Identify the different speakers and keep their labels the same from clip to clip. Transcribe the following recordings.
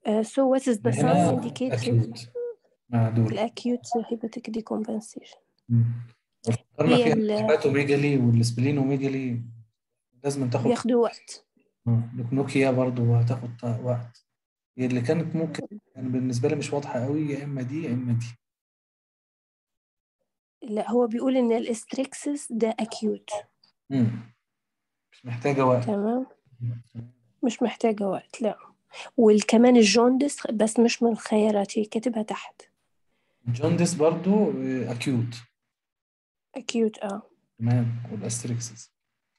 Speaker 1: Uh, so what is the sign
Speaker 2: هنا
Speaker 1: indicating
Speaker 2: acute مع دول
Speaker 1: الأكيوت hepatic decompensation
Speaker 2: مم. لو فكرنا
Speaker 1: هي
Speaker 2: فيها
Speaker 1: ال-
Speaker 2: الهيباتوميجالي والسبلينوميجالي لازم تاخد
Speaker 1: بياخدوا وقت
Speaker 2: آه، لوكنوكيا برضو هتاخد ط- وقت هي اللي كانت ممكن يعني بالنسبة لي مش واضحة قوي يا إما دي يا إما دي
Speaker 1: لا هو بيقول إن الاستريكسس ده أكيوت
Speaker 2: مم. مش محتاجة وقت
Speaker 1: تمام مش محتاجة وقت لا وكمان الجوندس بس مش من الخيارات هي كاتبها تحت
Speaker 2: جوندس برضو أكيوت
Speaker 1: أكيوت اه
Speaker 2: تمام والأستريكسس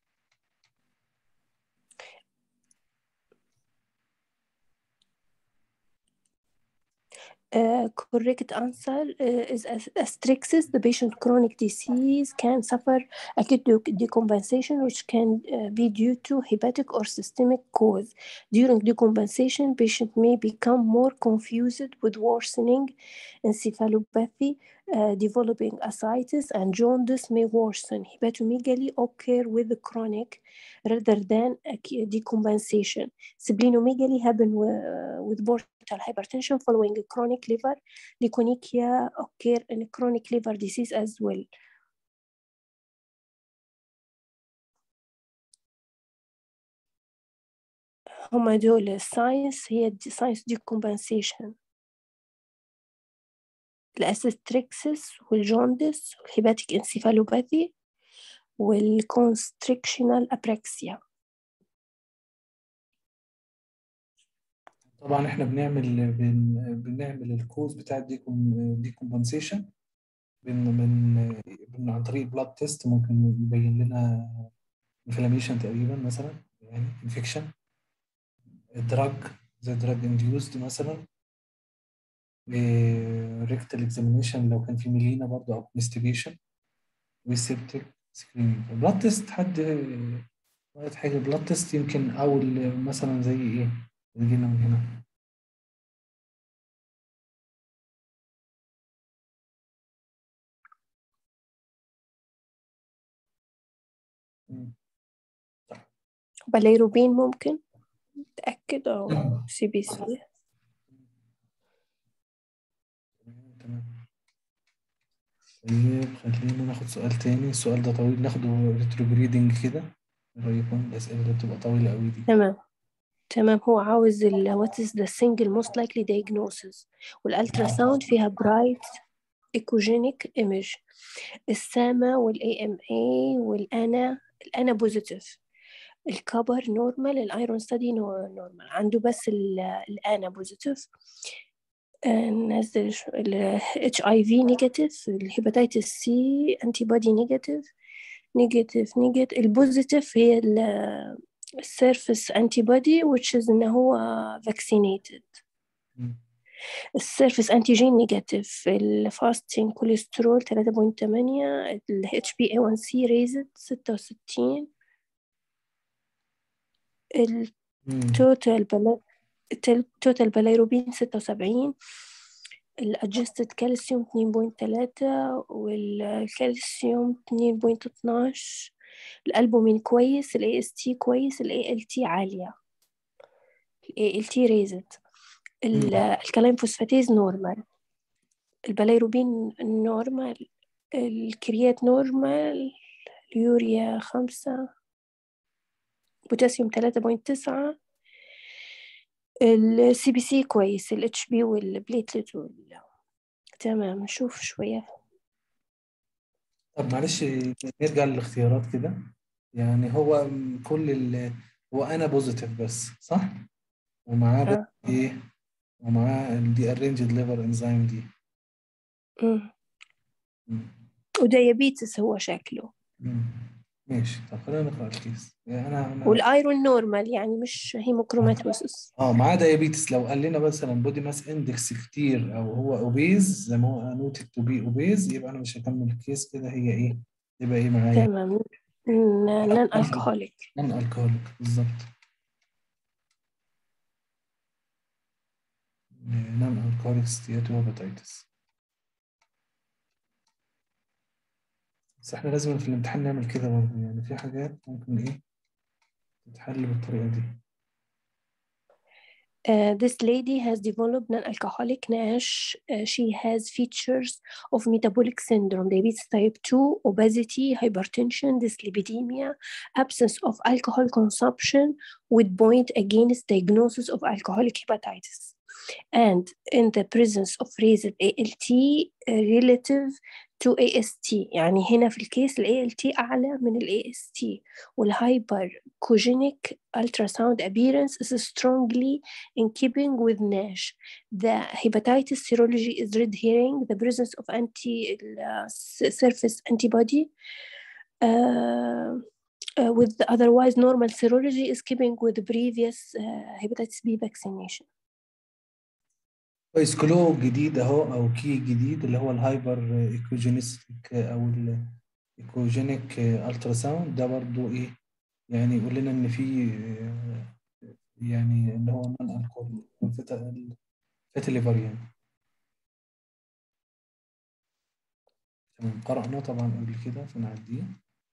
Speaker 1: Uh, correct answer uh, is as- astrixis. The patient chronic disease can suffer acute de- decompensation, which can uh, be due to hepatic or systemic cause. During decompensation, patient may become more confused with worsening encephalopathy, uh, developing ascites, and jaundice may worsen. Hepatomegaly occur with chronic rather than acute decompensation. Splenomegaly happen wi- with portal hypertension following chronic liver leukonychia occur in chronic liver disease as well. هما دول الساينس هي ساينس decompensation الأستريكسس والجوندس والهيباتيك انسيفالوباثي والكونستريكشنال أبراكسيا
Speaker 2: طبعا احنا بنعمل بن بنعمل الكوز بتاع الديكومبنسيشن بن بن بن عن طريق بلاد تيست ممكن يبين لنا انفلاميشن تقريبا مثلا يعني انفكشن دراج زي دراج انديوزد مثلا ريكتال اكزامينيشن لو كان في ميلينا برضه او انفستيجيشن وسيبتك سكريننج البلاد تيست حد واحد حاجه البلاد تيست يمكن او ال- مثلا زي ايه يجينا من هنا مم.
Speaker 1: باليروبين ممكن تأكد أو
Speaker 2: تمام
Speaker 1: سي بي سي
Speaker 2: تمام طيب خلينا ناخد سؤال تاني السؤال ده طويل ناخده ريتروجريدنج كده إيه رأيكم الأسئلة اللي بتبقى طويلة قوي دي
Speaker 1: تمام تمام هو عاوز ال what is the single most likely diagnosis والالترا ساوند فيها bright echogenic image الساما والاي ام اي والانا الانا بوزيتيف الكبر نورمال الايرون ستادي نورمال عنده بس ال- الانا بوزيتيف نزل اتش اي في نيجاتيف الهيباتيتس سي انتي بودي نيجاتيف نيجاتيف نيجاتيف البوزيتيف هي السيرفس انتي بودي which is ان هو vaccinated
Speaker 2: مم.
Speaker 1: السيرفس انتيجين نيجاتيف الفاستين كوليسترول 3.8 ال HbA1c ريزد 66
Speaker 2: مم.
Speaker 1: التوتال بلا التوتال بالايروبين 76 الادجستد كالسيوم 2.3 والكالسيوم 2.12 الالبومين كويس الاي اس تي كويس الاي ال تي عاليه الاي ال تي ريزد الكلاين فوسفاتيز نورمال البلايروبين نورمال الكريات نورمال اليوريا خمسة بوتاسيوم تلاتة بوينت تسعة السي بي سي كويس الاتش بي والبليتلت وال... تمام نشوف شوية
Speaker 2: طب معلش نرجع للاختيارات كده يعني هو كل ال هو انا بوزيتيف بس صح؟ ومعاه بس
Speaker 1: آه.
Speaker 2: ايه؟ ومعاه دي ارينجد ليفر انزيم دي
Speaker 1: مم.
Speaker 2: مم.
Speaker 1: وديابيتس هو شكله
Speaker 2: مم. ماشي طب خلينا نقرا الكيس يعني انا انا
Speaker 1: والايرون نورمال يعني مش هيموكروماتوسس
Speaker 2: اه معاه دايابيتس لو قال لنا مثلا بودي ماس اندكس كتير او هو اوبيز زي ما هو نوتد تو بي اوبيز يبقى انا مش هكمل الكيس كده هي ايه؟ يبقى ايه معايا؟
Speaker 1: تمام نون الكحوليك
Speaker 2: نون الكهوليك بالظبط نون الكهوليك ستياتو هيباتيتس بس احنا لازم في الامتحان نعمل كده برضه يعني في حاجات ممكن ايه تتحل بالطريقة دي
Speaker 1: Uh, this lady has developed non-alcoholic NASH. Uh, she has features of metabolic syndrome, diabetes type 2, obesity, hypertension, dyslipidemia, absence of alcohol consumption would point against diagnosis of alcoholic hepatitis. And in the presence of raised ALT uh, relative to AST يعني هنا في الكيس ال ALT أعلى من ال AST والهايبر كوجينيك ultrasound appearance is strongly in keeping with NASH. The hepatitis serology is red herring, the presence of anti uh, surface antibody uh, uh, with the otherwise normal serology is keeping with the previous uh, hepatitis B vaccination.
Speaker 2: كويس كلو جديد اهو او كي جديد اللي هو الهايبر ايكوجينيستيك او الايكوجينيك الترا ساوند ده برضو ايه يعني يقول لنا ان في يعني اللي هو نون الكول فاتي ليفر يعني تمام قرأناه طبعا قبل كده فنعديه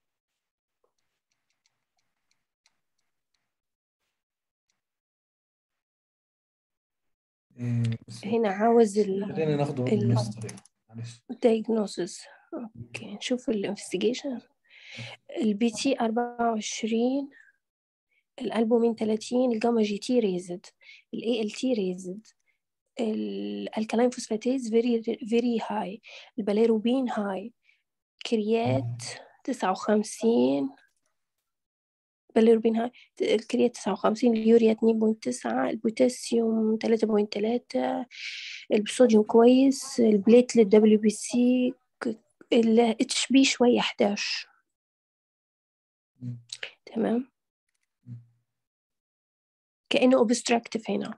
Speaker 2: إيه بس
Speaker 1: هنا عاوز ال
Speaker 2: خلينا ناخده
Speaker 1: ال-
Speaker 2: بنفس الطريقة معلش
Speaker 1: diagnosis اوكي نشوف الانفستيجيشن البي تي 24 الالبومين 30 الجاما جي تي ريزد الاي ال تي ريزد الالكالاين فوسفاتيز فيري فيري هاي الباليروبين هاي كريات 59 باليروبين هاي الكريات 59 اليوريا 2.9 البوتاسيوم 3.3 الصوديوم كويس البليتلت دبليو بي سي الاتش بي شوية 11
Speaker 2: مم.
Speaker 1: تمام كأنه اوبستراكتيف هنا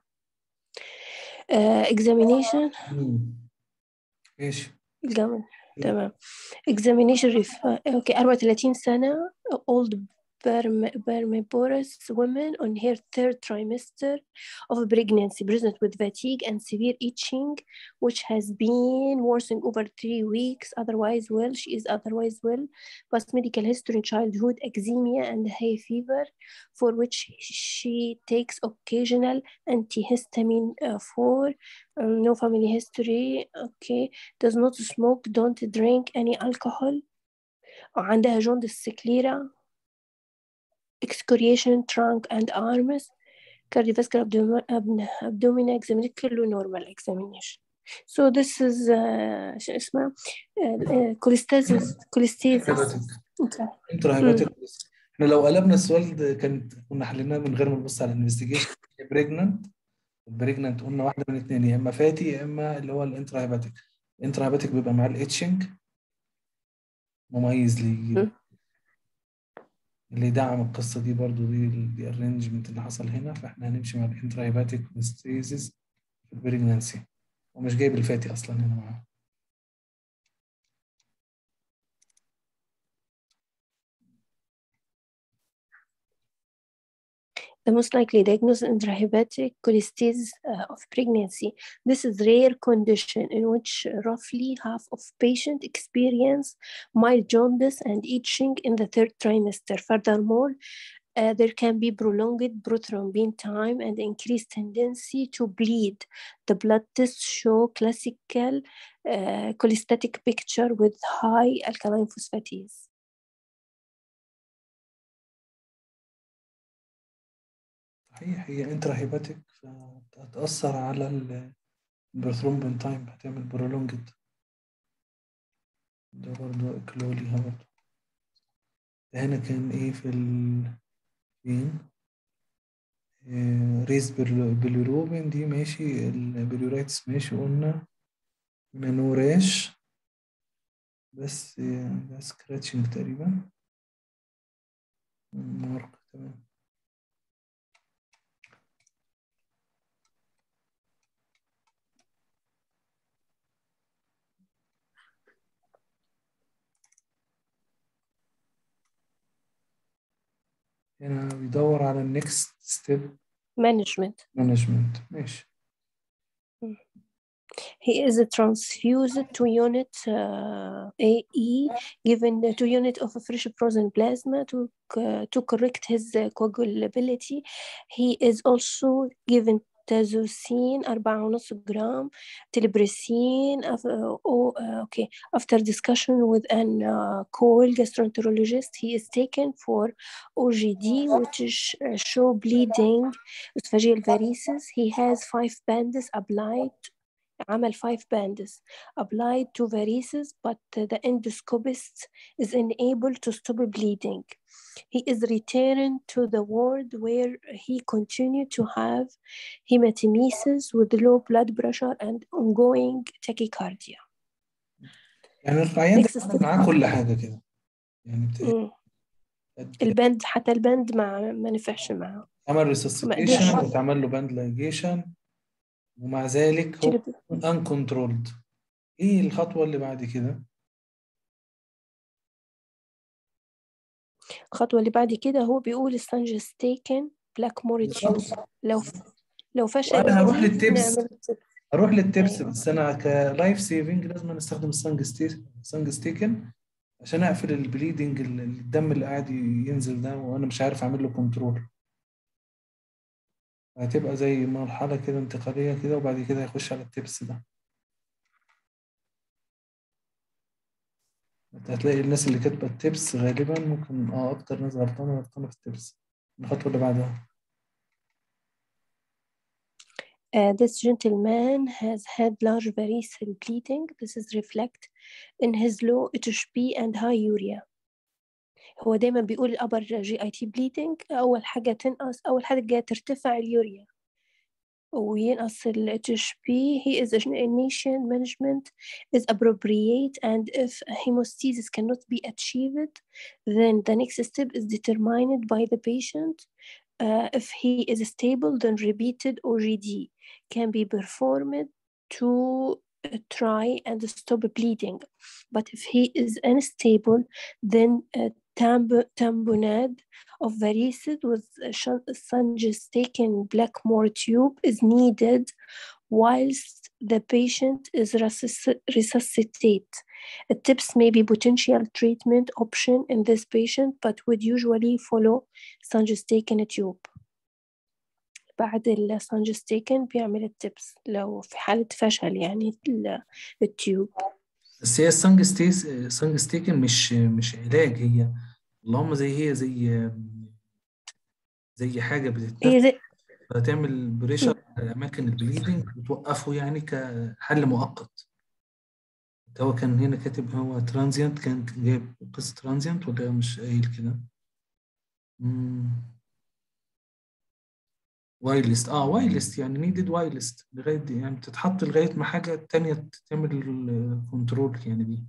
Speaker 1: اكزامينيشن
Speaker 2: مم. ماشي
Speaker 1: الجامعة تمام examination ref اوكي 34 سنة old perm- permiborous woman on her third trimester of pregnancy present with fatigue and severe itching which has been worsening over three weeks otherwise well she is otherwise well past medical history in childhood eczema and hay fever for which she takes occasional antihistamine uh, for um, no family history okay does not smoke don't drink any alcohol وعندها جوندس سكليرا excoriation trunk and arms cardiovascular abdomen- abn- abdominal examination كله normal examination so this is uh, شو اسمه كوليستازيس كوليستازيس
Speaker 2: انترا هيباتيك احنا لو قلبنا السؤال ده كانت كنا حليناه من غير ما نبص على الانفستيجيشن بريجننت البريجننت قلنا واحده من الاثنين يا اما فاتي يا اما اللي هو الانترا هيباتيك الانترا هيباتيك بيبقى معاه الاتشنج مميز ليه جدا
Speaker 1: مم.
Speaker 2: اللي دعم القصه دي برضو دي دي الارينجمنت اللي حصل هنا فاحنا هنمشي مع الانترا هيباتيك ستيزيس في البريجنانسي ومش جايب الفاتي اصلا هنا معاه
Speaker 1: the most likely diagnosis intrahepatic cholestasis uh, of pregnancy. This is rare condition in which roughly half of patients experience mild jaundice and itching in the third trimester. Furthermore, uh, there can be prolonged prothrombin time and increased tendency to bleed. The blood tests show classical uh, cholestatic picture with high alkaline phosphatase.
Speaker 2: صحيح هي انترا هيباتيك فهتأثر على البروثرومبين تايم هتعمل برولونجد ده برضو اكلو ليها برضو ده هنا كان ايه في ال فين آه، ريز بيرلو- بيليروبين دي ماشي البيليورايتس ماشي قلنا منوراش بس آه، ده سكراتشنج تقريبا مارك تمام هنا بيدور على النكست ستيب
Speaker 1: Management.
Speaker 2: مانجمنت ماشي
Speaker 1: He is transfused to unit uh, AE, given the two unit of a fresh frozen plasma to uh, to correct his uh, coagulability. He is also given تازوسين أربعة ونص جرام تلبرسين أف... أو okay after discussion with an uh, cool gastroenterologist he is taken for OGD which is uh, show bleeding esophageal varices he has five bands applied عمل five bands applied to varices but the endoscopist is unable to stop bleeding he is returned to the ward where he continued to have hematemesis with low blood pressure and ongoing tachycardia.
Speaker 2: يعني العيان ده
Speaker 1: Next
Speaker 2: عمل
Speaker 1: step.
Speaker 2: معاه كل حاجة كده يعني بت-
Speaker 1: مم. البند حتى البند ما ما نفعش معاه
Speaker 2: عمل
Speaker 1: ما
Speaker 2: ريسسيتيشن
Speaker 1: قدرش
Speaker 2: واتعمل له باند لايجيشن ومع ذلك هو
Speaker 1: شرب
Speaker 2: uncontrolled ايه الخطوة اللي بعد كده؟
Speaker 1: الخطوة اللي بعد كده هو بيقول ستانجستيكن بلاك مور تيوب لو لو فشلت
Speaker 2: وانا هروح
Speaker 1: دي
Speaker 2: للتبس
Speaker 1: نعمل
Speaker 2: هروح للتبس
Speaker 1: أيوة.
Speaker 2: بس انا كلايف سيفنج لازم أنا استخدم السانج ستيكن عشان اقفل البليدنج ال- الدم اللي قاعد ينزل ده وانا مش عارف اعمل له كنترول هتبقى زي مرحلة كده انتقالية كده وبعد كده يخش على التبس ده انت هتلاقي الناس اللي كاتبة التبس غالبا ممكن اه اكتر ناس غلطانة غلطانة في التبس الخطوة اللي بعدها
Speaker 1: Uh, this gentleman has had large variceal bleeding. This is reflect in his low HB and high urea. هو دايما بيقول upper GIT bleeding أول حاجة تنقص أول حاجة ترتفع اليوريا وينقص ال HB he is initiation management is appropriate and if hemostasis cannot be achieved then the next step is determined by the patient uh, if he is stable then repeated OGD can be performed to uh, try and stop bleeding but if he is unstable then uh, tamp- tamponade of varices with sangistaken blackmore tube is needed whilst the patient is resusc- resuscitated. A tips may be potential treatment option in this patient but would usually follow sangistaken tube. بعد السانجستيكن بيعمل التبس لو في حالة فشل يعني ال- التيوب
Speaker 2: بس هي السانج ستيس سانج ستيكن مش مش علاج هي اللهم زي هي زي زي حاجة بتتنفس
Speaker 1: هي زي
Speaker 2: فتعمل بريشر على أماكن البليدنج وتوقفه يعني كحل مؤقت هو كان هنا كاتب هو ترانزيانت كان جايب قصة ترانزيانت ولا مش قايل كده؟ وايلست اه وايلست يعني نيدد وايلست لغاية دي يعني تتحط لغاية ما حاجة تانية تعمل الكنترول يعني دي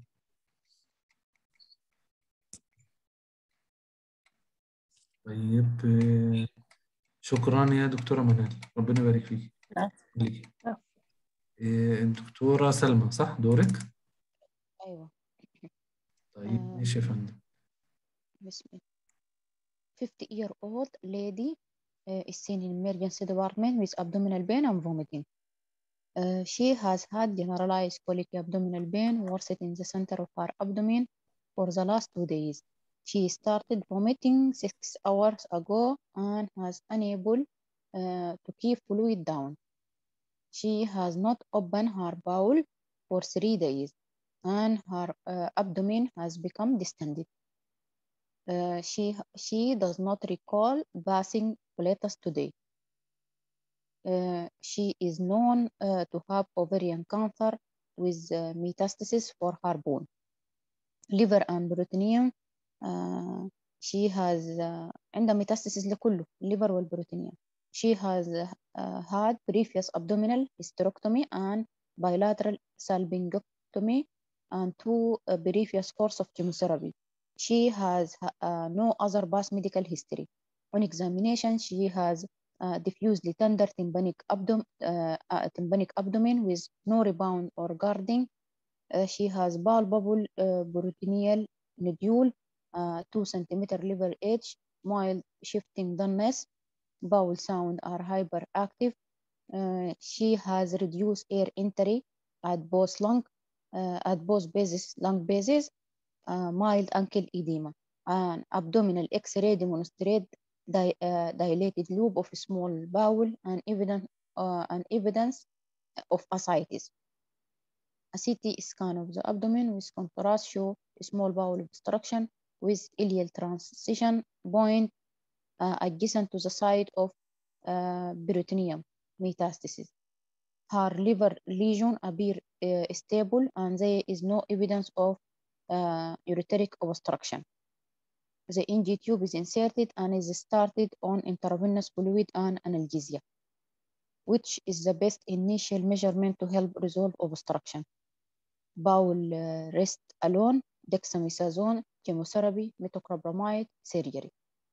Speaker 2: طيب آه، شكرا يا دكتورة منال ربنا يبارك فيك ليكي.
Speaker 1: آه.
Speaker 2: آه، الدكتورة سلمى صح دورك؟
Speaker 3: أيوة
Speaker 2: طيب
Speaker 3: آه.
Speaker 2: ماشي يا فندم
Speaker 3: بسم الله 50 year old lady uh, is seen in emergency department with abdominal pain and vomiting. Uh, she has had generalized colic abdominal pain worsened in the center of her abdomen for the last two days. She started vomiting six hours ago and has unable uh, to keep fluid down. She has not opened her bowel for three days and her uh, abdomen has become distended. Uh, she she does not recall passing colitis today. Uh, she is known uh, to have ovarian cancer with uh, metastasis for her bone. Liver and peritoneum uh, she has uh, عندها metastasis لكله liver والبروتينيوم. She has uh, had previous abdominal hysterectomy and bilateral salpingectomy and two uh, previous course of chemotherapy. She has uh, no other past medical history. On examination, she has uh, diffusely tender tympanic, abdom- uh, uh, tympanic abdomen with no rebound or guarding. Uh, she has palpable uh, peritoneal nodule, uh, 2 centimeter level edge, mild shifting dullness, bowel sound are hyperactive. Uh, she has reduced air entry at both lung, uh, at both bases, lung bases, uh, mild ankle edema, and abdominal X-ray demonstrate di- uh, dilated loop of small bowel and evident uh, an evidence of ascites. A CT scan of the abdomen with contrast show small bowel obstruction with ileal transition point uh, adjacent to the site of uh, peritoneum metastasis. Her liver lesion appear uh, stable and there is no evidence of uh, ureteric obstruction. The NG tube is inserted and is started on intravenous fluid and analgesia, which is the best initial measurement to help resolve obstruction. Bowel uh, rest alone, dexamethasone, chemotherapy, metoclopramide, surgery.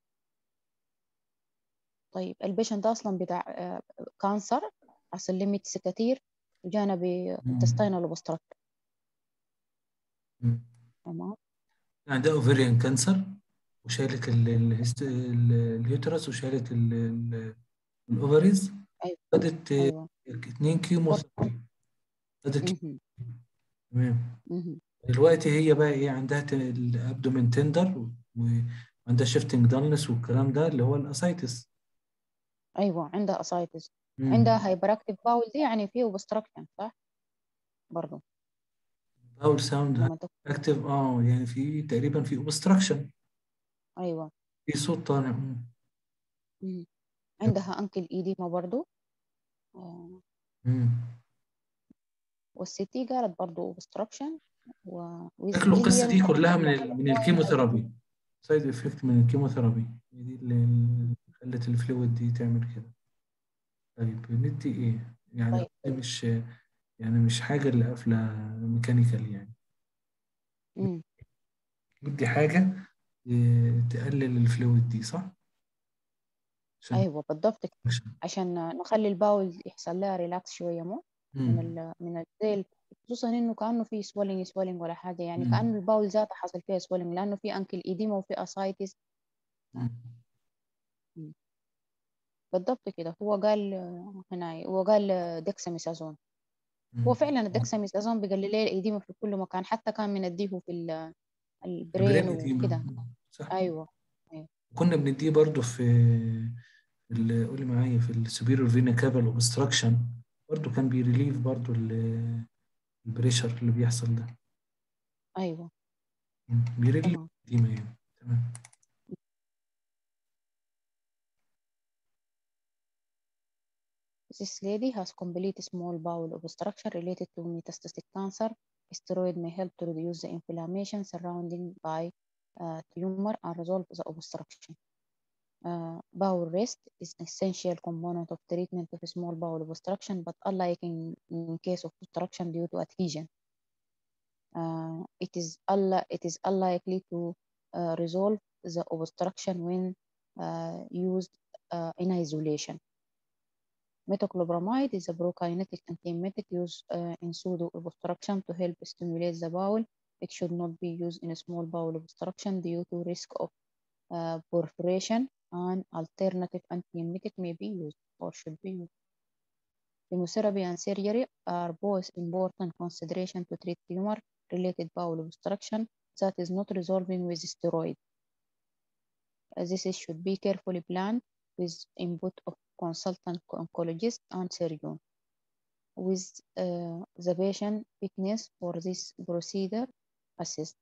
Speaker 3: طيب البيشنت ده اصلا بتاع كانسر اصل ليميت كتير وجانا بانتستينال اوبستراكت
Speaker 2: مم.
Speaker 3: تمام
Speaker 2: عندها اوفريان كانسر وشالت ال- الهست- ال- اليوترس وشالت ال- ال- الاوفريز
Speaker 3: ايوه
Speaker 2: خدت
Speaker 3: ايوه
Speaker 2: اتنين كيمو ثيرابي خدت
Speaker 3: مهم.
Speaker 2: تمام
Speaker 3: مهم.
Speaker 2: دلوقتي هي بقى ايه عندها ت- الابدومين تندر وعندها شيفتنج دالنس والكلام ده اللي هو الاسايتس
Speaker 3: ايوه عندها اسايتس
Speaker 2: مم.
Speaker 3: عندها هايبراكتيف باول دي يعني فيه اوبستراكشن صح برضه
Speaker 2: باول ساوند
Speaker 3: لما تك...
Speaker 2: اكتف اه يعني في تقريبا في اوبستراكشن
Speaker 3: ايوه
Speaker 2: في صوت طالع مم.
Speaker 3: مهم. عندها انكل ايديما برضه آه،
Speaker 2: مم.
Speaker 3: والسي تي قالت برضه اوبستراكشن و
Speaker 2: شكله القصه دي
Speaker 3: وإزيليال
Speaker 2: كلها من ال- من الكيموثيرابي سايد افكت من الكيموثيرابي هي دي اللي اللي خلت الفلويد دي تعمل كده طيب ندي ايه يعني
Speaker 3: طيب.
Speaker 2: دي مش يعني مش حاجه اللي قافله ميكانيكال يعني
Speaker 3: مم.
Speaker 2: ندي حاجه إيه، تقلل الفلويد دي صح عشان
Speaker 3: ايوه بالضبط كده.
Speaker 2: عشان
Speaker 3: عشان نخلي الباول يحصل لها ريلاكس شويه مو من
Speaker 2: مم.
Speaker 3: ال من الزي خصوصا انه كانه في سويلنج سويلنج ولا حاجه يعني
Speaker 2: مم.
Speaker 3: كانه الباول ذاتها حصل فيها سويلنج لانه في انكل ايديما وفي اسايتس
Speaker 2: مم.
Speaker 3: بالضبط كده هو قال آه، هنا هو قال آه، دexamethasone
Speaker 2: مم.
Speaker 3: هو فعلا الدexamethasone بيقلل لي الايديما في كل مكان حتى كان بنديه في ال- البرين
Speaker 2: البرين
Speaker 3: وكده
Speaker 2: إديما. صح
Speaker 3: ايوه
Speaker 2: كنا بنديه برضو في في ال- قولي معايا في السوبيريور فينا كابل اوبستراكشن برضو كان بيريليف برضو ال- البريشر اللي بيحصل ده
Speaker 3: ايوه
Speaker 2: مم. بيريليف
Speaker 3: تمام
Speaker 2: ديما يعني تمام
Speaker 3: This lady has complete small bowel obstruction related to metastatic cancer. Steroid may help to reduce the inflammation surrounding by uh, tumor and resolve the obstruction. Uh, bowel rest is an essential component of treatment of small bowel obstruction, but unlike in, in case of obstruction due to adhesion, uh, it is unli- it is unlikely to uh, resolve the obstruction when uh, used uh, in isolation. Metoclopramide is a prokinetic antiemetic used uh, in pseudo obstruction to help stimulate the bowel. It should not be used in a small bowel obstruction due to risk of uh, perforation and alternative antiemetic may be used or should be used. Chemotherapy and surgery are both important consideration to treat tumor related bowel obstruction that is not resolving with steroid. Uh, This is- should be carefully planned with input of consultant oncologist and surgeon. With uh, the patient fitness for this procedure assessed.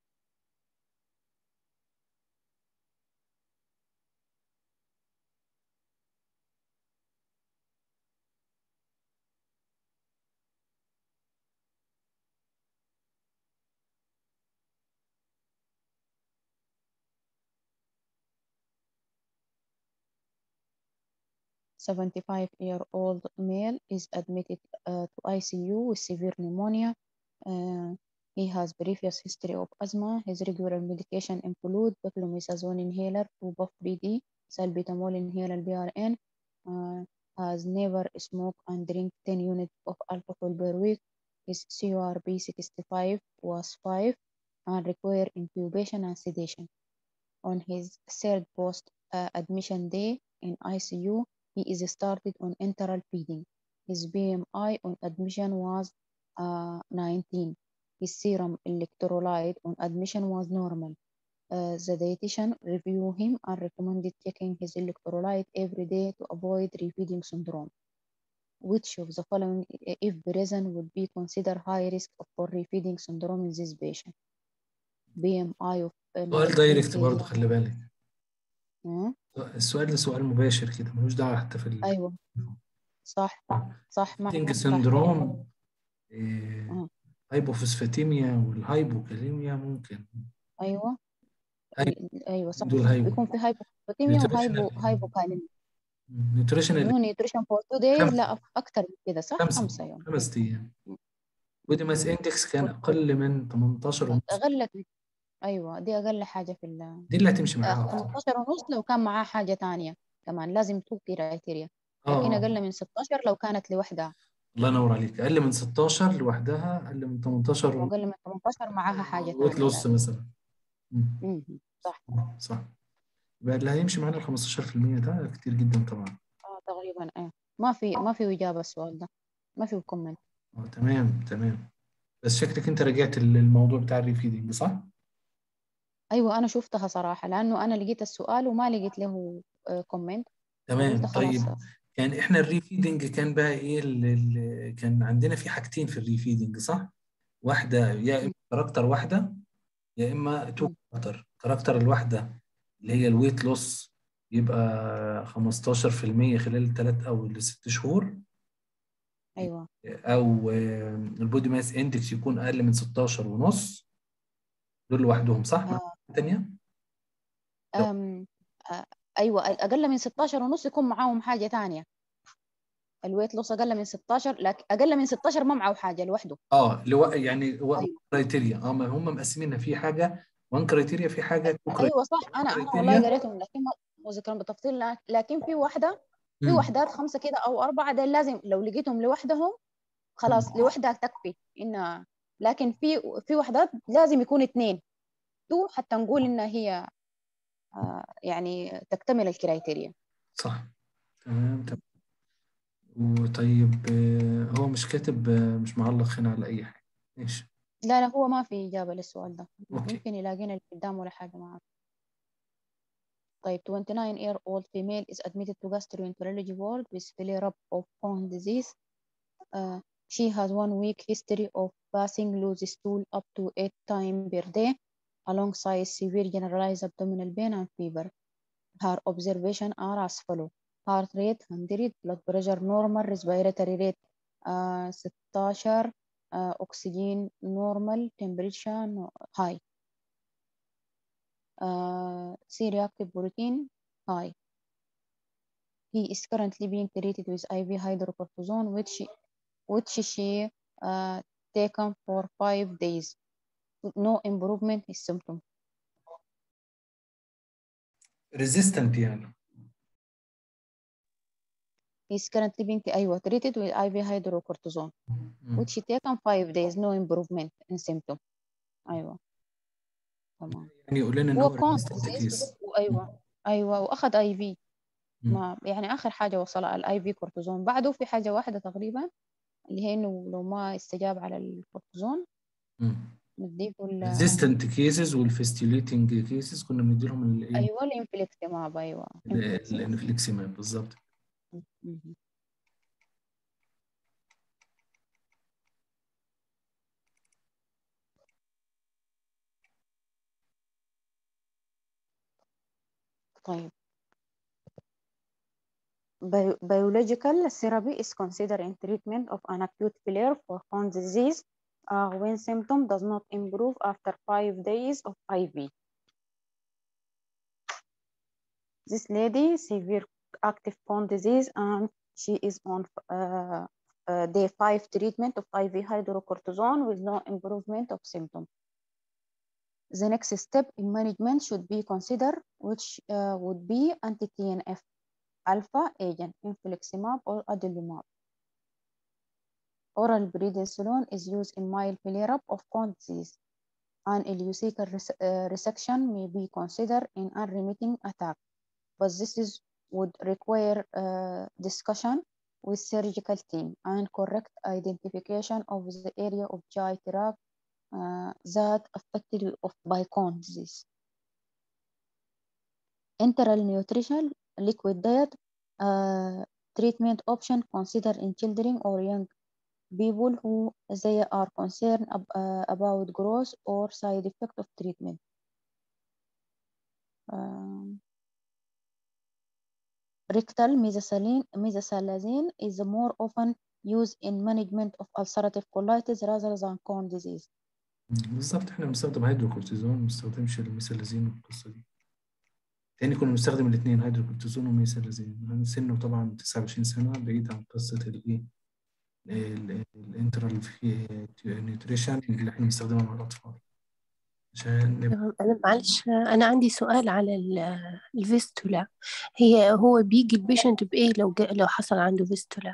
Speaker 3: Seventy-five year old male is admitted uh, to ICU with severe pneumonia. Uh, he has previous history of asthma. His regular medication include beclomethasone inhaler, 2-buff-BD, salbutamol inhaler, BRN. Uh, has never smoked and drink 10 units of alcohol per week. His CRP 65 was 5 and require intubation and sedation. On his third post uh, admission day in ICU, he is started on enteral feeding. His BMI on admission was uh, 19. His serum electrolyte on admission was normal. Uh, the dietitian reviewed him and recommended checking his electrolyte every day to avoid refeeding syndrome. which of the following if present would be considered high risk for refeeding syndrome in this patient BMI of
Speaker 2: سؤال دايركت برضه خلي بالك
Speaker 3: مم.
Speaker 2: السؤال ده سؤال مباشر كده ملوش دعوه حتى في ال
Speaker 3: ايوه صح صح ما
Speaker 2: فيتنج
Speaker 3: صح.
Speaker 2: سندروم
Speaker 3: مم.
Speaker 2: هايبوفوسفاتيميا والهايبوكاليميا ممكن
Speaker 3: ايوه
Speaker 2: أيوة.
Speaker 3: ايوه صح
Speaker 2: دول هايبو
Speaker 3: بيكون في هايبوبوتيميا
Speaker 2: Nutritional.
Speaker 3: وهايبو هايبوكاليميا
Speaker 2: نيوتريشنال
Speaker 3: نيوتريشن فور تو دايز
Speaker 2: خمسة.
Speaker 3: لا اكثر من كده صح
Speaker 2: خمسة.
Speaker 3: خمسة يوم
Speaker 2: خمس ايام بودي ماس اندكس كان اقل من 18 ونص
Speaker 3: اقل ايوه دي اقل حاجه في ال
Speaker 2: دي اللي هتمشي
Speaker 3: آه،
Speaker 2: معاها أكتر.
Speaker 3: 18 ونص لو كان معاه حاجه ثانيه كمان لازم تو كرايتيريا لكن
Speaker 2: اه
Speaker 3: اقل من 16 لو كانت لوحدها
Speaker 2: الله ينور عليك اقل من 16 لوحدها اقل من 18 ونص
Speaker 3: واقل من 18 معاها حاجه
Speaker 2: ويت
Speaker 3: ثانيه
Speaker 2: لوس مثلا مم.
Speaker 3: مم. صح
Speaker 2: صح يبقى اللي هيمشي معانا ال 15% ده كتير جدا طبعا
Speaker 3: اه تقريبا ايه ما في ما في اجابه السؤال ده ما في كومنت
Speaker 2: اه تمام تمام بس شكلك انت راجعت الموضوع بتاع الريفيدنج صح؟
Speaker 3: ايوه انا شفتها صراحه لانه انا لقيت السؤال وما لقيت له كومنت
Speaker 2: تمام
Speaker 3: قلت خلاص
Speaker 2: طيب كان احنا الريفيدنج كان بقى ايه اللي اللي كان عندنا في حاجتين في الريفيدنج صح؟ واحده يا اما كاركتر واحده يا اما تو
Speaker 3: مم.
Speaker 2: كاركتر كاركتر الواحده اللي هي الويت لوس يبقى 15% خلال الثلاث او الست شهور
Speaker 3: ايوه
Speaker 2: او آه، البودي ماس اندكس يكون اقل من 16 ونص دول لوحدهم صح؟
Speaker 3: آه.
Speaker 2: تانية
Speaker 3: أم آه، ايوه اقل من 16 ونص يكون معاهم حاجه ثانيه الويت لوس اقل من 16 لكن اقل من 16 ما معه حاجه لوحده
Speaker 2: اه لو يعني هو
Speaker 3: أيوة.
Speaker 2: كرايتيريا اه ما هم مقسمينها في حاجه وان كرايتيريا في حاجه تو
Speaker 3: ايوه صح انا انا والله
Speaker 2: كرايتيريا.
Speaker 3: قريتهم لكن ما مذكرهم بالتفصيل لا- لكن في واحده في
Speaker 2: مم.
Speaker 3: وحدات خمسه كده او اربعه ده لازم لو لقيتهم لوحدهم خلاص
Speaker 2: مم.
Speaker 3: لوحدها تكفي ان لكن في في وحدات لازم يكون اثنين تو حتى نقول انها هي آه، يعني تكتمل الكرايتيريا
Speaker 2: صح تمام تمام وطيب آه، هو مش كاتب آه، مش معلق هنا على اي حاجه ماشي
Speaker 3: لا لا هو ما في إجابة للسؤال ده
Speaker 2: أوكي.
Speaker 3: يمكن يلاقينا اللي قدام ولا حاجة ما أعرف طيب 29 year old female is admitted to gastroenterology ward with flare-up of Crohn's disease. Uh, she has one week history of passing loose stool up to eight times per day alongside severe generalized abdominal pain and fever. Her observation are as follow. Heart rate 100, blood pressure normal, respiratory rate uh, 16, uh, oxygen normal, temperature no- high. Uh, C-reactive protein high. He is currently being treated with IV hydrocortisone, which which she uh, taken for five days. with No improvement in symptom.
Speaker 2: ريزيستنت يعني
Speaker 3: He is currently being أيوة treated with IV hydrocortisone,
Speaker 2: مم.
Speaker 3: which she taken five days. No improvement in symptom. أيوة تمام.
Speaker 2: يعني يقول لنا ان
Speaker 3: هو
Speaker 2: هو
Speaker 3: كون
Speaker 2: ريزيستنت كيس
Speaker 3: أيوة أيوة وأخذ اي في
Speaker 2: مم.
Speaker 3: ما يعني آخر حاجة وصلها الاي في كورتيزون بعده في حاجة واحدة تقريبا اللي هي إنه لو ما استجاب على الكورتيزون نديه ال
Speaker 2: ريزيستنت كيسز والفيستيوليتنج كيسز كنا بنديلهم الايه
Speaker 3: أيوة الانفليكسيماب أيوة infliximab.
Speaker 2: الانفليكسيماب بالظبط
Speaker 3: مهم. طيب Bio- biological therapy is considered in treatment of an acute flare for Crohn's disease uh, when symptom does not improve after five days of IV. This lady severe active Crohn's disease and she is on uh, uh, day five treatment of IV hydrocortisone with no improvement of symptom. The next step in management should be considered, which uh, would be anti-TNF alpha agent, infliximab or adalimumab. Oral prednisolone is used in mild flare-up of Crohn's disease, and ileocecal res- uh, resection may be considered in unremitting attack, but this is would require uh, discussion with surgical team and correct identification of the area of GI tract uh, that affected of by Crohn's disease. Enteral nutrition liquid diet uh, treatment option considered in children or young people who they are concerned ab- uh, about growth or side effect of treatment. Um, rectal mesosalin, mesosalazine is more often used in management of ulcerative colitis rather than Crohn disease.
Speaker 2: بالظبط احنا بنستخدم هيدروكورتيزون ما بنستخدمش الميثالازين والقصه دي تاني كنا بنستخدم الاثنين هيدروكورتيزون وميثالازين سنه طبعا 29 سنه بعيد عن قصه الايه الانترال نيوتريشن اللي احنا بنستخدمها مع الاطفال عشان نبقى
Speaker 1: تمام أنا معلش أنا عندي سؤال على ال- الفيستولا هي هو بيجي البيشنت بإيه لو جا لو حصل عنده فيستولا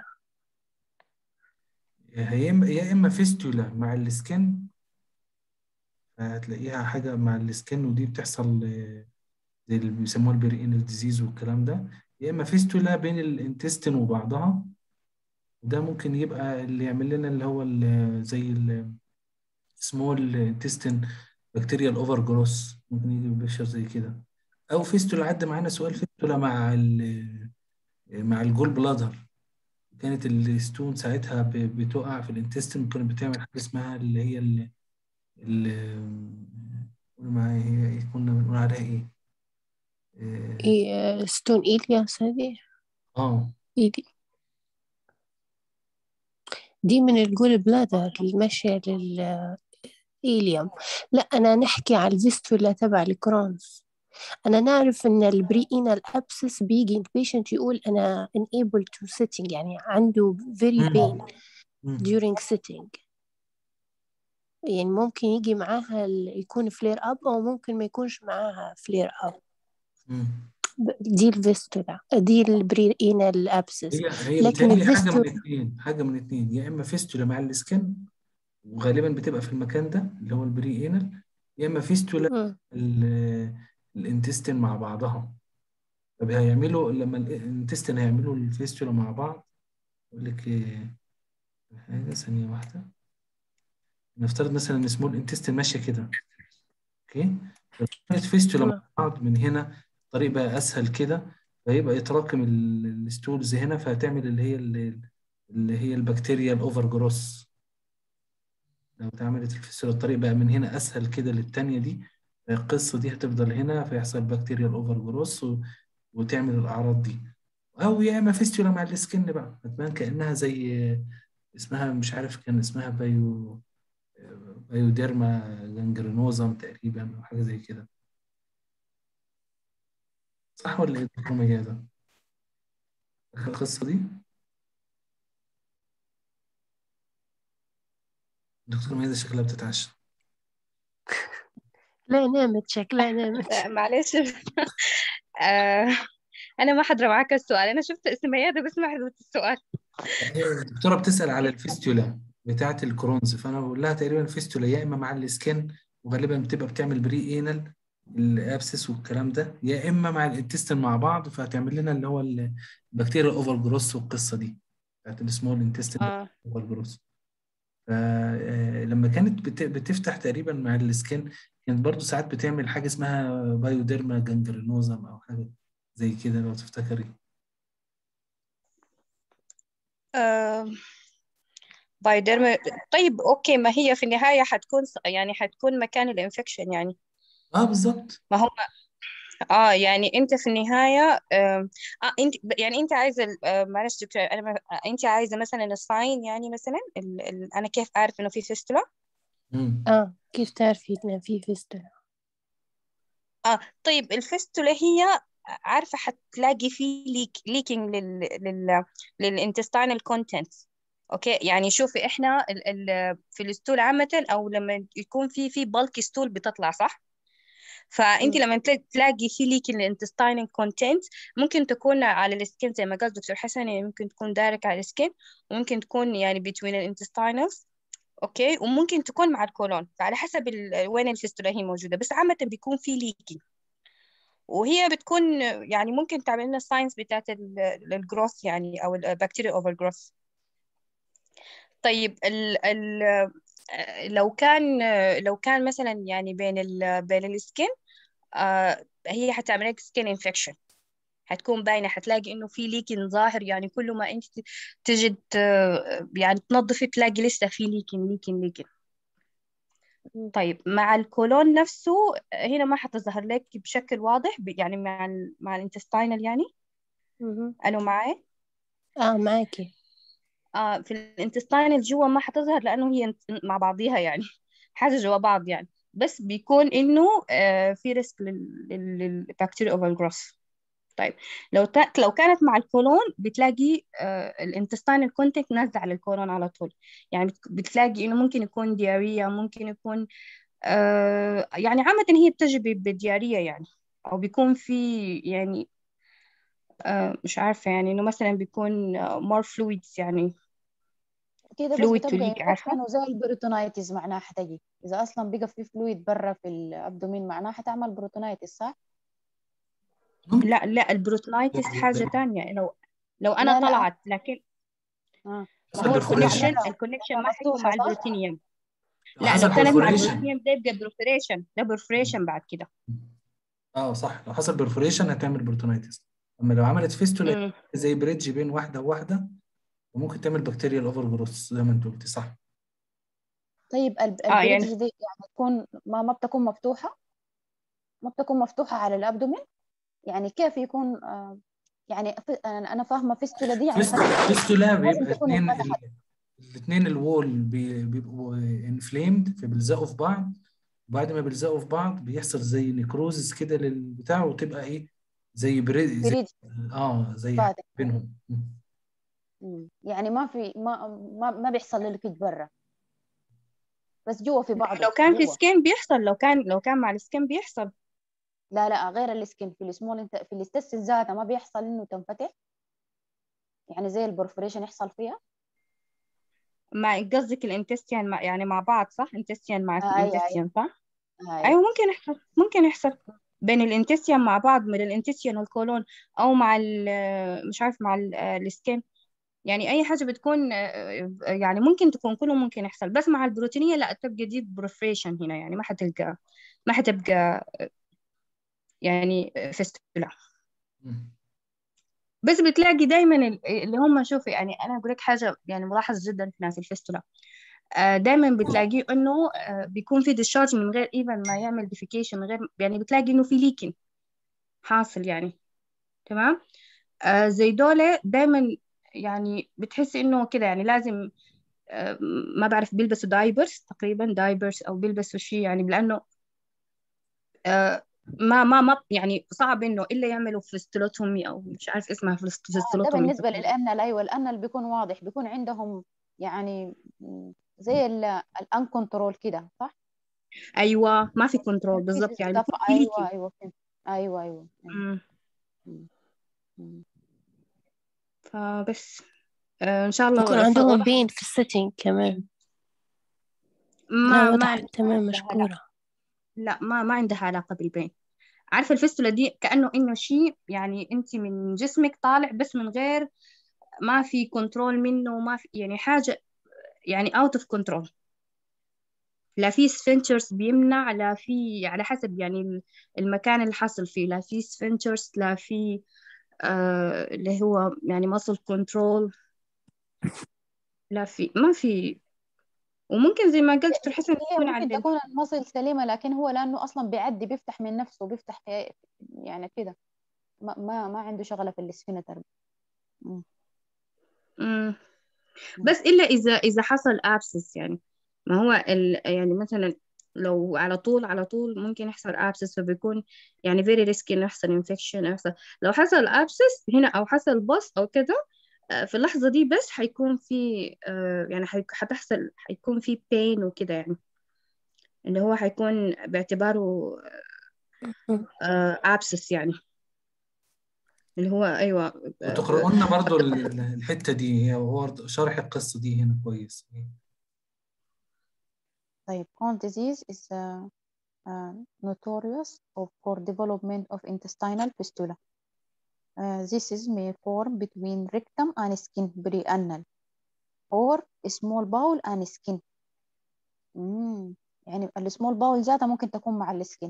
Speaker 2: يا اما يا اما فيستولا مع السكن هتلاقيها حاجه مع السكن ودي بتحصل آه، زي اللي بيسموها البرينال ديزيز والكلام ده يا اما فيستولا بين الانتستين وبعضها وده ممكن يبقى اللي يعمل لنا اللي هو ال- زي السمول انتستين بكتيريال اوفر جروس ممكن يجي بشر زي كده او فيستولا عدى معانا سؤال فيستولا مع ال مع الجول بلادر كانت الستون ساعتها ب- بتقع في الانتستين وكانت بتعمل حاجه اسمها اللي هي ال ال قول معايا هي إيه؟ كنا بنقول عليها ايه اه
Speaker 1: إيه ستون إيلياس هذه
Speaker 2: آه.
Speaker 1: إيه دي دي من الجول بلادر اللي ماشية للإيليوم لا أنا نحكي على الفيستولا تبع الكرونز أنا نعرف إن البريئينال أبسس بيجي البيشنت يقول أنا unable to sitting يعني عنده very
Speaker 2: مم.
Speaker 1: pain
Speaker 2: مم.
Speaker 1: during sitting يعني ممكن يجي معاها ال- يكون فلير أب أو ممكن ما يكونش معاها فلير أب
Speaker 2: مم.
Speaker 1: دي الفيستولا دي البريئينال أبسس
Speaker 2: هي هي
Speaker 1: لكن
Speaker 2: بتهيألي حاجه من
Speaker 1: الفيستولا
Speaker 2: الاثنين حاجه من الاثنين يا اما فيستولا مع السكن وغالبا بتبقى في المكان ده اللي هو البري انال يا اما فيستولا
Speaker 1: مم.
Speaker 2: ال- الانتستين مع بعضها طب هيعملوا لما الانتستين هيعملوا الفيستولا مع بعض يقول لك إيه، حاجه ثانيه واحده نفترض مثلا ان سمول انتستين ماشيه كده اوكي لو كانت فيستولا مع
Speaker 1: تمام
Speaker 2: بعض من هنا الطريق بقى اسهل كده فيبقى يتراكم ال- الستولز هنا فهتعمل اللي هي اللي, اللي هي البكتيريا الاوفر جروس لو اتعملت الفيستولا الطريق بقى من هنا اسهل كده للتانية دي القصة دي هتفضل هنا فيحصل بكتيريا الاوفر جروس و... وتعمل الاعراض دي او يا اما فيستولا مع السكن بقى هتبان كانها زي اسمها مش عارف كان اسمها بايو بايوديرما جانجرينوزم تقريبا او حاجه زي كده صح ولا ايه دكتور مجاده فاكر القصه دي دكتور مجاده شكلها بتتعشى
Speaker 1: لا نامت شكلها نامت
Speaker 4: آه، معلش آه، أنا ما حضر معاك السؤال أنا شفت اسم ميادة بس ما حضرت السؤال
Speaker 2: هي الدكتوره بتسال على الفيستولا بتاعه الكرونز فانا بقول لها تقريبا الفيستولا يا اما مع السكن وغالبا بتبقى بتعمل بري انال الابسس والكلام ده يا اما مع الانتستين مع بعض فهتعمل لنا اللي هو البكتيريا الاوفر جروس والقصه دي بتاعت السمول انتستين
Speaker 4: آه
Speaker 2: اوفر جروس فلما كانت بت- بتفتح تقريبا مع السكن كانت برضو ساعات بتعمل حاجه اسمها بايوديرما جانجرينوزم او حاجه زي كده لو تفتكري
Speaker 4: آه، بايوديرما طيب أوكي ما هي في النهاية حتكون ص- يعني حتكون مكان الانفكشن يعني
Speaker 2: اه بالظبط
Speaker 4: ما هو اه يعني انت في النهاية آه آه، انت يعني انت عايزة ال- آه معلش دكتور انا ما- آه، انت عايزة مثلا الساين يعني مثلا ال ال انا كيف اعرف انه في فيستولا
Speaker 2: مم.
Speaker 1: اه كيف تعرفي إن في فيستولا
Speaker 4: اه طيب الفيستولا هي عارفة حتلاقي فيه ليك ليكينج لل لل للانتستينال كونتنت اوكي يعني شوفي احنا ال ال في الستول عامة او لما يكون في في بالك ستول بتطلع صح فانت
Speaker 1: مم.
Speaker 4: لما تلا- تلاقي في ليك الانتستينال كونتنت ممكن تكون على السكين زي ما قال دكتور حسن يعني ممكن تكون دايركت على السكين وممكن تكون يعني between الانتستينالز اوكي وممكن تكون مع الكولون فعلى حسب ال- وين الفيستولا هي موجودة بس عامة بيكون في ليكي وهي بتكون يعني ممكن تعمل لنا الساينس بتاعت الجروث يعني او البكتيريا اوفر جروث طيب ال ال آه، لو كان آه، لو كان مثلا يعني بين ال بين السكين آه هي حتعمل لك سكين انفكشن حتكون باينة حتلاقي إنه في ليكن ظاهر يعني كل ما أنت تجد آه، يعني تنظفي تلاقي لسه في ليكن ليكن ليكن طيب مع الكولون نفسه هنا ما حتظهر لك بشكل واضح ب- يعني مع ال مع الانتستينال يعني
Speaker 1: مهم.
Speaker 4: ألو معي
Speaker 1: اه معاكي
Speaker 4: آه في الانتستينال جوا ما حتظهر لأنه هي انت- مع بعضيها يعني حاجة جوا بعض يعني بس بيكون إنه آه في ريسك للبكتيريا اوفر جروث طيب لو تا... لو كانت مع الكولون بتلاقي آه الانتستينال كونتنت نازل على الكولون على طول يعني بت- بتلاقي انه ممكن يكون ديارية ممكن يكون آه يعني عامة هي بتجي ب- بديارية يعني او بيكون في يعني آه مش عارفة يعني انه مثلا بيكون more fluids يعني
Speaker 3: كده بس
Speaker 4: fluid to
Speaker 3: بتبقى
Speaker 4: leak عارفة
Speaker 3: انفكشن وزي البروتونايتس معناها حتجي اذا اصلا بقى في فلويد برا في الابدومين معناها حتعمل بروتونايتس صح؟
Speaker 2: ممكن
Speaker 4: لا لا البروتونايتس حاجة تانية لو لو انا
Speaker 3: لا لا
Speaker 4: طلعت لكن
Speaker 3: اه ما
Speaker 2: حسب
Speaker 4: هو
Speaker 3: هو الفلويد
Speaker 2: البرفوريشن
Speaker 4: الكونكشن
Speaker 3: برا
Speaker 4: الكونكشن
Speaker 3: برا
Speaker 4: ما حيكون
Speaker 3: مفتوحة
Speaker 4: مع
Speaker 3: صح؟
Speaker 4: البروتينيوم
Speaker 2: لو
Speaker 4: لا
Speaker 2: حصل
Speaker 4: لو كانت مع
Speaker 2: برفوريشن
Speaker 4: البروتينيوم ده يبقى بريفريشن ده بريفريشن بعد كده
Speaker 2: اه صح لو حصل برفوريشن هتعمل بروتونايتس اما لو عملت فيستولا
Speaker 4: امم
Speaker 2: زي بريدج بين واحده وواحده وممكن تعمل بكتيريا الاوفر جروث زي ما انت قلتي صح
Speaker 3: طيب الب-
Speaker 4: اه يعني
Speaker 3: البريدج دي يعني تكون ما ما بتكون مفتوحة ما بتكون مفتوحة على الابدومين يعني كيف يكون آه يعني في- انا أنا فاهمة فيستولا دي يعني
Speaker 2: فيست-
Speaker 3: فتحة
Speaker 2: فيستولا
Speaker 3: لازم
Speaker 2: بيبقى
Speaker 3: تكون
Speaker 2: اتنين
Speaker 3: انفتحت
Speaker 2: الاثنين الوول بي- بيبقوا انفليمد فبيلزقوا في بعض وبعد ما بيلزقوا في بعض بيحصل زي نيكروزس كده للبتاع وتبقى ايه زي بري زي
Speaker 3: بريدج
Speaker 2: اه زي حاجة
Speaker 3: فاتح
Speaker 2: بينهم
Speaker 3: مم. يعني ما في ما ما, ما بيحصل للكيج برا بس جوا في بعضه
Speaker 4: لو كان في
Speaker 3: جوا
Speaker 4: سكين بيحصل لو كان لو كان مع السكين بيحصل
Speaker 3: لا لا غير السكين في السمول انت في الاستس ذاتها ما بيحصل انه تنفتح يعني زي البرفوريشن يحصل فيها
Speaker 4: مع قصدك الانتستين مع يعني مع بعض صح انتستين مع
Speaker 3: آه اي اي
Speaker 4: الانتستين صح
Speaker 3: اي
Speaker 4: ايوه ممكن يحصل ممكن يحصل بين الانتستين مع بعض من الانتستين والكولون او مع ال- مش عارف مع ال- السكين يعني اي حاجه بتكون آه، يعني ممكن تكون كله ممكن يحصل بس مع البروتينيه لا تبقى دي بريفريشن هنا يعني ما حتلقى ما حتبقى يعني فيستولا
Speaker 2: مم.
Speaker 4: بس بتلاقي دايما ال- اللي هم شوفي يعني انا اقول لك حاجه يعني ملاحظ جدا في ناس الفيستولا آه، دايما بتلاقيه انه آه، بيكون في ديشارج من غير ايفن ما يعمل ديفيكيشن من غير يعني بتلاقي انه في ليكن حاصل يعني تمام آه، زي دولة دايما يعني بتحسي انه كده يعني لازم آه، ما بعرف بيلبسوا دايبرز تقريبا دايبرز او بيلبسوا شيء يعني لانه آه، ما ما ما يعني صعب انه الا يعملوا فيستولوتومي او مش عارف اسمها فيست-
Speaker 3: آه ده
Speaker 4: فيستولوتومي
Speaker 3: بالنسبة
Speaker 4: تقريبا
Speaker 3: للأنل أيوة الأنل بيكون واضح بيكون عندهم يعني م، زي الان كنترول كده صح؟
Speaker 4: ايوه ما في كنترول
Speaker 3: في
Speaker 4: بالضبط يعني
Speaker 3: ستاف
Speaker 4: بيكون في
Speaker 3: أيوة
Speaker 4: ليكن
Speaker 3: أيوة فهمت. أيوة أيوة أيوة
Speaker 4: مم.
Speaker 3: م، م.
Speaker 4: فبس آه، ان شاء
Speaker 1: يكون
Speaker 4: الله ف-
Speaker 1: عندهم
Speaker 4: واضح
Speaker 1: بين في السيتنج كمان لا
Speaker 4: ما ما
Speaker 1: وضحت تمام
Speaker 4: عندها لا
Speaker 1: مشكورة
Speaker 4: لا ما ما عندها علاقة بالبين عارفة الفستلة دي كأنه إنه شيء يعني أنت من جسمك طالع بس من غير ما في كنترول منه ما في يعني حاجة يعني out of control لا في سفنترز بيمنع لا في على حسب يعني المكان اللي حصل فيه لا في سفنترز لا في آه اللي هو يعني muscle control لا في ما في وممكن زي ما قلت دكتور حسن
Speaker 3: هي
Speaker 4: تكون
Speaker 3: ممكن
Speaker 4: عند
Speaker 3: تكون المصل سليمة لكن هو لأنه أصلا بيعدي بيفتح من نفسه بيفتح في يعني كده ما ما ما عنده شغلة في السفينتر م،
Speaker 4: مم.
Speaker 3: م.
Speaker 4: بس إلا إذا إذا حصل abscess يعني ما هو ال يعني مثلا لو على طول على طول ممكن يحصل abscess فبيكون يعني very risky إنه يحصل infection يحصل لو حصل abscess هنا أو حصل بص أو كده آه، في اللحظة دي بس حيكون في آه، يعني حيك- حتحصل حيكون في pain وكده يعني اللي هو حيكون باعتباره
Speaker 1: مم.
Speaker 4: آه، abscess يعني اللي هو أيوة آه،
Speaker 2: وتقرأوا لنا برضو ال- ال- الحتة دي هي هو شارح القصة دي هنا كويس
Speaker 3: طيب Crohn's disease is uh, uh, notorious of- for development of intestinal fistula. Uh, this is may form between rectum and skin perianal or small bowel and skin. مم. يعني السمول باول ذاتها ممكن تكون مع السكين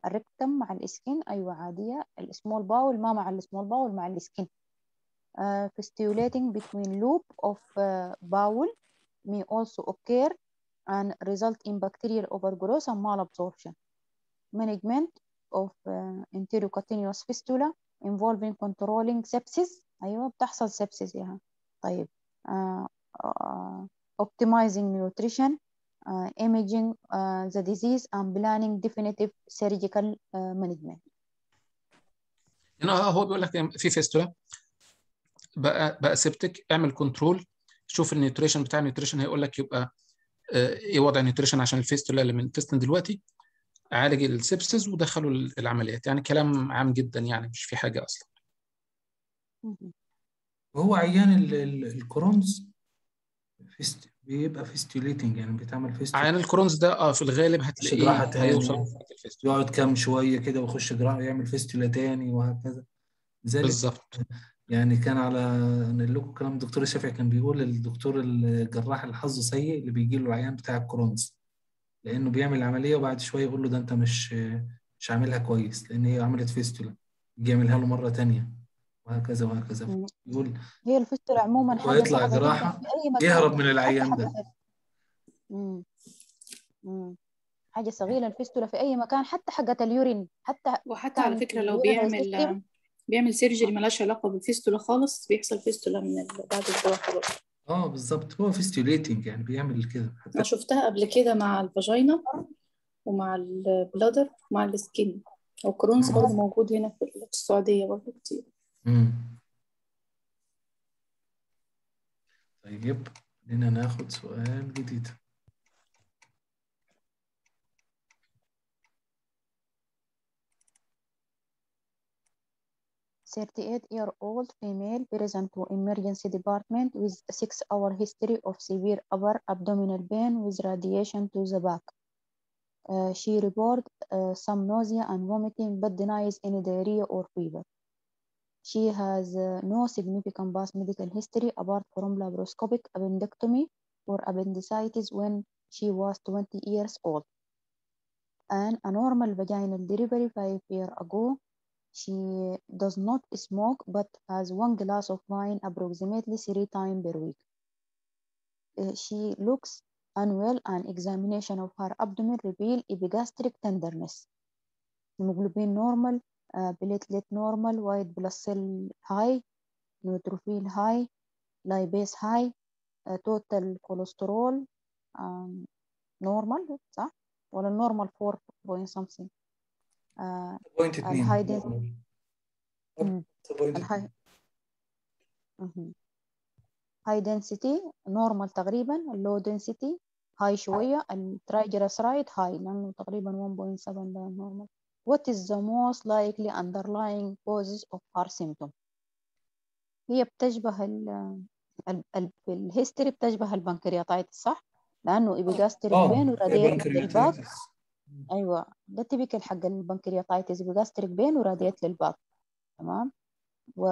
Speaker 3: الريكتم مع السكين أيوة عادية السمول باول ما مع السمول باول مع السكين uh, fistulating between loop of uh, bowel may also occur and result in bacterial overgrowth and malabsorption. Management of uh, enterocutaneous fistula involving controlling sepsis أيوة بتحصل sepsis ياها طيب uh, uh, optimizing nutrition uh, imaging uh, the disease and planning definitive surgical uh, management
Speaker 5: هنا هو بيقول لك في فيستولا بقى بقى سيبتك اعمل كنترول شوف النيوتريشن بتاع النيوتريشن هيقول لك يبقى آه، ايه وضع النيوتريشن عشان الفيستولا اللي من الفيستن دلوقتي عالج السبسس ودخلوا العمليات يعني كلام عام جدا يعني مش في حاجه اصلا
Speaker 3: مهم.
Speaker 2: وهو عيان ال- ال- الكرونز فيست بيبقى فيستيوليتنج يعني بيتعمل فيستول
Speaker 5: عيان الكرونز ده اه في الغالب
Speaker 2: جراحة
Speaker 5: هتلاقيه
Speaker 2: تاني.
Speaker 5: هيوصل لمرحلة الفيستولا
Speaker 2: يقعد كام شويه كده ويخش جراحه يعمل فيستولا تاني وهكذا لذلك
Speaker 5: بالظبط
Speaker 2: يعني كان على نقول لكم كلام الدكتور الشافعي كان بيقول الدكتور الجراح اللي حظه سيء اللي بيجي له العيان بتاع الكرونز لانه بيعمل العمليه وبعد شويه يقول له ده انت مش مش عاملها كويس لان هي عملت فيستولا يجي يعملها له مره تانيه وهكذا وهكذا
Speaker 3: مم.
Speaker 2: يقول
Speaker 3: هي الفستula عموما حاجة
Speaker 2: ويطلع
Speaker 3: صعبة جدا
Speaker 2: جراحة
Speaker 3: في أي مكان
Speaker 2: يهرب من
Speaker 3: حتى
Speaker 2: العيان
Speaker 3: حاجة
Speaker 2: ده
Speaker 3: مم. مم. حاجة صغيرة الفستula في أي مكان حتى حقة اليورين حتى
Speaker 6: وحتى على
Speaker 3: كانت
Speaker 6: فكرة لو
Speaker 3: اليورين
Speaker 6: بيعمل
Speaker 3: resistive
Speaker 6: بيعمل سيرجري ملهاش علاقة بالفيستولا خالص بيحصل فيستولا من ال- بعد الجراحة برضه
Speaker 2: اه بالظبط هو فيستيوليتنج يعني بيعمل كده
Speaker 6: أنا
Speaker 2: حتى
Speaker 6: شفتها قبل كده مع الفاجينا ومع البلادر ومع السكين والكرونز برضه موجود هنا في السعودية برضه كتير
Speaker 2: مم. طيب خلينا ناخد سؤال جديد
Speaker 3: 38-year-old female present to emergency department with a six-hour history of severe upper abdominal pain with radiation to the back. Uh, she reported uh, some nausea and vomiting but denies any diarrhea or fever. She has uh, no significant past medical history apart from laparoscopic appendectomy or appendicitis when she was 20 years old. And a normal vaginal delivery five years ago. She does not smoke but has one glass of wine approximately three times per week. Uh, she looks unwell and examination of her abdomen reveal epigastric tenderness. Hemoglobin normal, uh, platelet normal, white blood cell high, neutrophil high, lipase high, uh, total cholesterol um, normal صح؟ ولا normal 4 point something uh,
Speaker 2: بوينت اتنين
Speaker 3: الهاي دنسيتي مم.
Speaker 2: بوينت
Speaker 3: الهاي مهم. هاي density نورمال تقريبا اللو density هاي شوية الترايجليسرايد هاي لأنه تقريبا 1.7 ده نورمال What is the most likely underlying causes of her symptom هي بتشبه ال ال ال بالهيستوري بتشبه البنكرياتايتس صح؟ لأنه إبيجاستريك
Speaker 2: اه
Speaker 3: بين وراديت للباك
Speaker 2: بنكرياتايتس
Speaker 3: أيوة ده تيبيكال حق البنكرياتايتس إبيجاستريك بين وراديت للباك تمام و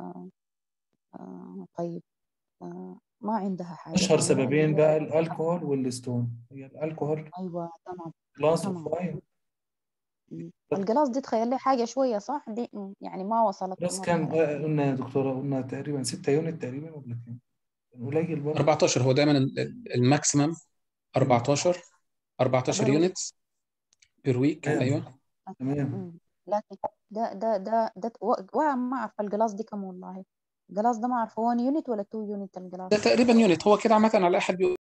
Speaker 3: آه طيب آه ما عندها حاجة
Speaker 2: اشهر
Speaker 3: ثانية
Speaker 2: سببين
Speaker 3: اللي
Speaker 2: بقى
Speaker 3: هي
Speaker 2: الالكوهول والستون هي الالكوهول
Speaker 3: أيوة تمام
Speaker 2: جلاس اوف
Speaker 3: تمام
Speaker 2: واين
Speaker 3: مم. الجلاس دي تخيل لي حاجة شوية صح دي مم، يعني ما وصلت
Speaker 2: بس كام
Speaker 3: المرحلة
Speaker 2: آه، قلنا يا دكتورة قلنا تقريبا 6 يونت تقريبا ولا كام؟ كان قليل برضه
Speaker 5: 14 هو دايما ال- ال- الماكسيمم 14 14
Speaker 3: بر ويك
Speaker 5: يونتس بير ويك
Speaker 2: تمام
Speaker 5: ايوه
Speaker 2: تمام
Speaker 3: مم. لكن ده ده ده ده وقع ما أعرف الجلاس دي كم والله الجلاس ده ما أعرف 1 يونت ولا 2 يونت الجلاس
Speaker 5: ده تقريبا يونت هو كده عامة على اي حد